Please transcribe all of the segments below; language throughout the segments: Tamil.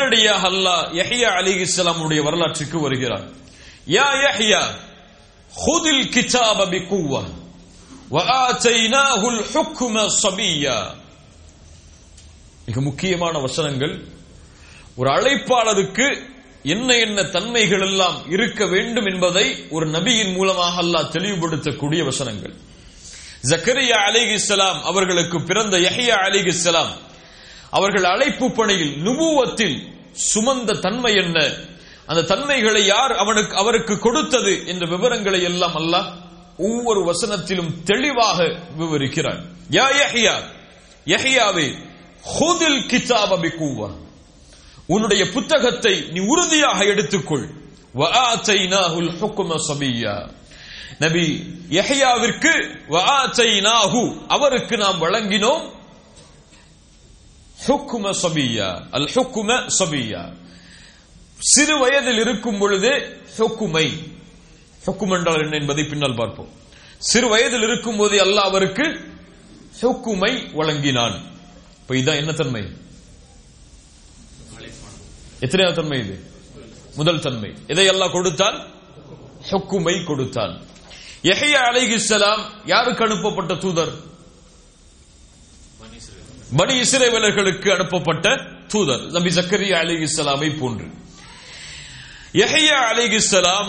நேரடியாக அல்லாஹ் யஹ்யா அலிஹிஸ்ஸலாமுடைய வரலாற்றுக்கு வருகிறார் யா யஹ்யா ஹுதில் கிதாப பிகுவா وآتيناه الحكم صبيا மிக முக்கியமான வசனங்கள் ஒரு அழைப்பாளருக்கு என்ன என்ன தன்மைகள் எல்லாம் இருக்க வேண்டும் என்பதை ஒரு நபியின் மூலமாக அல்லாஹ் தெளிவுபடுத்தக்கூடிய வசனங்கள் ஜக்கரியா அலிகிஸ்லாம் அவர்களுக்கு பிறந்த யஹ்யா அலிகிஸ்லாம் அவர்கள் அழைப்பு பணியில் நுபுவத்தில் சுமந்த தன்மை என்ன அந்த தன்மைகளை யார் அவனுக்கு அவருக்கு கொடுத்தது என்ற விவரங்களை எல்லாம் அல்லாஹ் ஒவ்வொரு வசனத்திலும் தெளிவாக விவரிக்கிறார் யா யஹ்யா யஹ்யாவே ஹுதில் கிதாப பிகுவா உன்னுடைய புத்தகத்தை நீ உறுதியாக எடுத்துக்கொள் வஆத்தைனாஹுல் ஹுக்ம சபிய்யா நபி யஹ்யாவிற்கு வஆத்தைனாஹு அவருக்கு நாம் வழங்கினோம் ஹுக்ம சபிய்யா அல் ஹுக்ம சபிய்யா சிறு வயதில் இருக்கும் பொழுதே ஹுக்குமை ஹுக்கும் என்றால் என்ன என்பதை பின்னால் பார்ப்போம் சிறு வயதில் இருக்கும் போதே அல்லாஹ் அவருக்கு ஹுக்குமை வழங்கினான் இப்ப இதான் என்ன தன்மை எத்தனையாவது தன்மை இது முதல் தன்மை எதை அல்லாஹ் கொடுத்தான் ஹுக்குமை கொடுத்தான் யஹ்யா அலைஹிஸ்ஸலாம் யாருக்கு அனுப்பப்பட்ட தூதர் பனி இஸ்ரேலர்களுக்கு அனுப்பப்பட்ட தூதர் நபி ஜக்கரியா அலைஹிஸ்ஸலாமை போன்று யஹ்யா அலைஹிஸ்ஸலாம்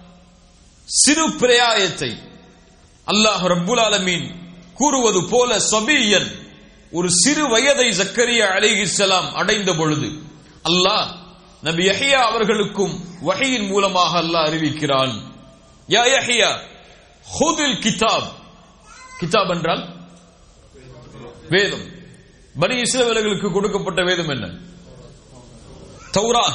சிறு பிரயாயத்தை அல்லாஹ் ரப்புல் ஆலமீன் கூறுவது போல சபியன் ஒரு சிறு வயதை ஜக்கரியா அலைஹிஸ்ஸலாம் அடைந்த பொழுது அல்லாஹ் நபி யஹ்யா அவர்களுக்கும் வஹையின் மூலமாக அல்லாஹ் அறிவிக்கிறான் யா யஹ்யா ஹுதில் கிதாப் கிதாப் என்றால் வேதம் பனி இஸ்ரவேலர்களுக்கு கொடுக்கப்பட்ட வேதம் என்ன தௌரா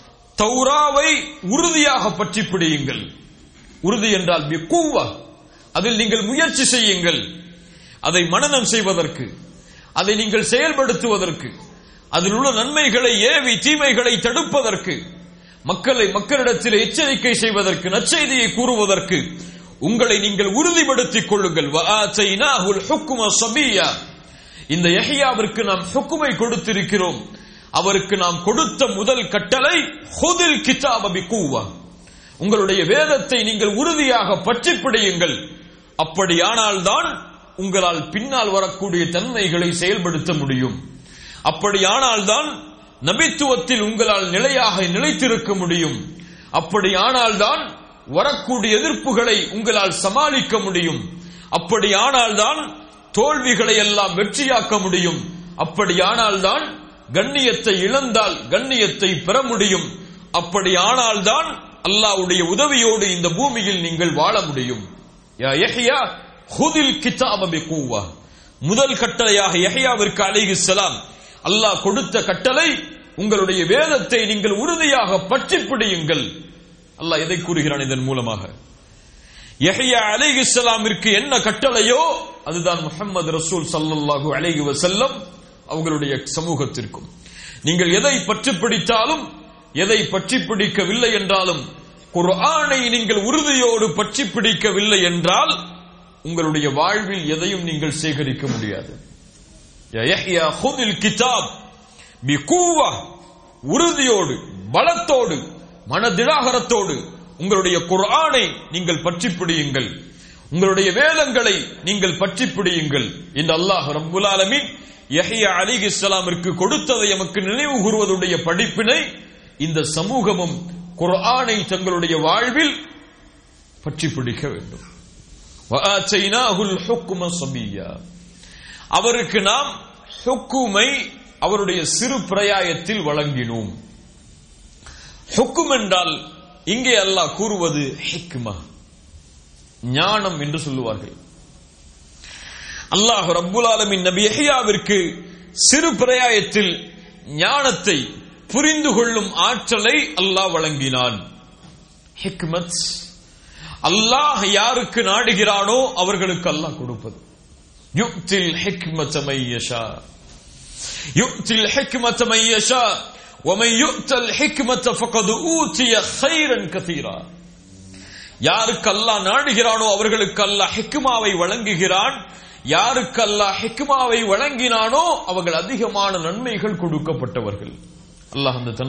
தௌராவை உறுதியாக பற்றி பிடியுங்கள் உறுதி என்றால் பிக்குவா அதில் நீங்கள் முயற்சி செய்யுங்கள் அதை மனநம் செய்வதற்கு அதை நீங்கள் செயல்படுத்துவதற்கு அதில் உள்ள நன்மைகளை ஏவி தீமைகளை தடுப்பதற்கு மக்களை மக்களிடத்தில் எச்சரிக்கை செய்வதற்கு நற்செய்தியை கூறுவதற்கு உங்களை நீங்கள் உறுதிப்படுத்திக் கொள்ளுங்கள் வஆத்தைனாஹுல் ஹுக்ம சபியா இந்த யஹ்யாவிற்கு நாம் ஹுக்குமை கொடுத்திருக்கிறோம் அவருக்கு நாம் கொடுத்த முதல் கட்டளை ஹுதில் கிதாப பிகுவா உங்களுடைய வேதத்தை நீங்கள் உறுதியாக பற்றி பிடியுங்கள் அப்படியானால்தான் உங்களால் பின்னால் வரக்கூடிய தன்மைகளை செயல்படுத்த முடியும் அப்படியானால்தான் நபித்துவத்தில் உங்களால் நிலையாக நிலைத்திருக்க முடியும் அப்படியானால்தான் வரக்கூடிய எதிர்ப்புகளை உங்களால் சமாளிக்க முடியும் அப்படியானால்தான் தோல்விகளை எல்லாம் வெற்றியாக்க முடியும் அப்படியானால்தான் கண்ணியத்தை இழந்தால் கண்ணியத்தை பெற முடியும் அப்படியானால்தான் அல்லாஹ்வுடைய உதவியோடு இந்த பூமியில் நீங்கள் வாழ முடியும் யா யஹ்யா ஹுதில் கிதாப பிகுவா முதல் கட்டளையாக யஹ்யாவிற்கு அலைஹிஸ்ஸலாம் அல்லாஹ் கொடுத்த கட்டளை உங்களுடைய வேதத்தை நீங்கள் உறுதியாக பற்றி பிடியுங்கள் அல்லாஹ் எதை கூறுகிறான் இதன் மூலமாக யஹ்யா அலைஹிஸ்ஸலாமிற்கு என்ன கட்டளையோ அதுதான் முஹம்மது ரசூல் ஸல்லல்லாஹு அலைஹி வஸல்லம் அவங்களுடைய சமூகத்திற்கும் நீங்கள் எதை பற்றி பிடித்தாலும் எதை பற்றி பிடிக்கவில்லை என்றாலும் குர்ஆனை நீங்கள் உறுதியோடு பற்றி பிடிக்கவில்லை என்றால் உங்களுடைய வாழ்வில் எதையும் நீங்கள் சேகரிக்க முடியாது யா யஹ்யா ஹுதில் கிதாப் பிகுவா உறுதியோடு பலத்தோடு மனதிடாகரத்தோடு உங்களுடைய குர்ஆனை நீங்கள் பற்றி பிடியுங்கள் உங்களுடைய வேதங்களை நீங்கள் பற்றி பிடியுங்கள் என்று அல்லாஹ் ரப்புல் ஆலமீன் யஹ்யா அலிஹிஸ்ஸலாமிற்கு கொடுத்ததை எமக்கு நினைவு கூறுவதுடைய படிப்பினை இந்த சமூகமும் குர்ஆனை தங்களுடைய வாழ்வில் பற்றி பிடிக்க வேண்டும் வஆத்தைனாஹுல் ஹுக்ம சபியா அவருக்கு நாம் ஹுக்குமை அவருடைய சிறு பிரயாயத்தில் வழங்கினோம் ஹுக்கும் என்றால் இங்கே அல்லாஹ் கூறுவது ஹிக்மா ஞானம் என்று சொல்லுவார்கள் அல்லாஹ் ரப்புல் ஆலமின் நபி யஹ்யாவிற்கு சிறு பிரயாயத்தில் ஞானத்தை புரிந்து கொள்ளும் ஆற்றலை அல்லாஹ் வழங்கினான் ஹிக்மத் அல்லாஹ் யாருக்கு நாடுகிறானோ அவர்களுக்கு அல்லாஹ் கொடுப்பது யுக்தில் ஹிக்மத மையஷா யுக்தில் ஹிக்மத மையஷா ومن يؤت الحكمة فقد أوتي خيرا كثيرا யாருக்கு அல்லாஹ் நாடுகிறானோ அவர்களுக்கு அல்லாஹ் ஹிக்மாவை வழங்குகிறான் யாருக்கு அல்லாஹ் ஹிக்மாவை வழங்கினானோ அவர்கள் அதிகமான நன்மைகள் கொடுக்கப்பட்டவர்கள் அல்லாஹ் அந்த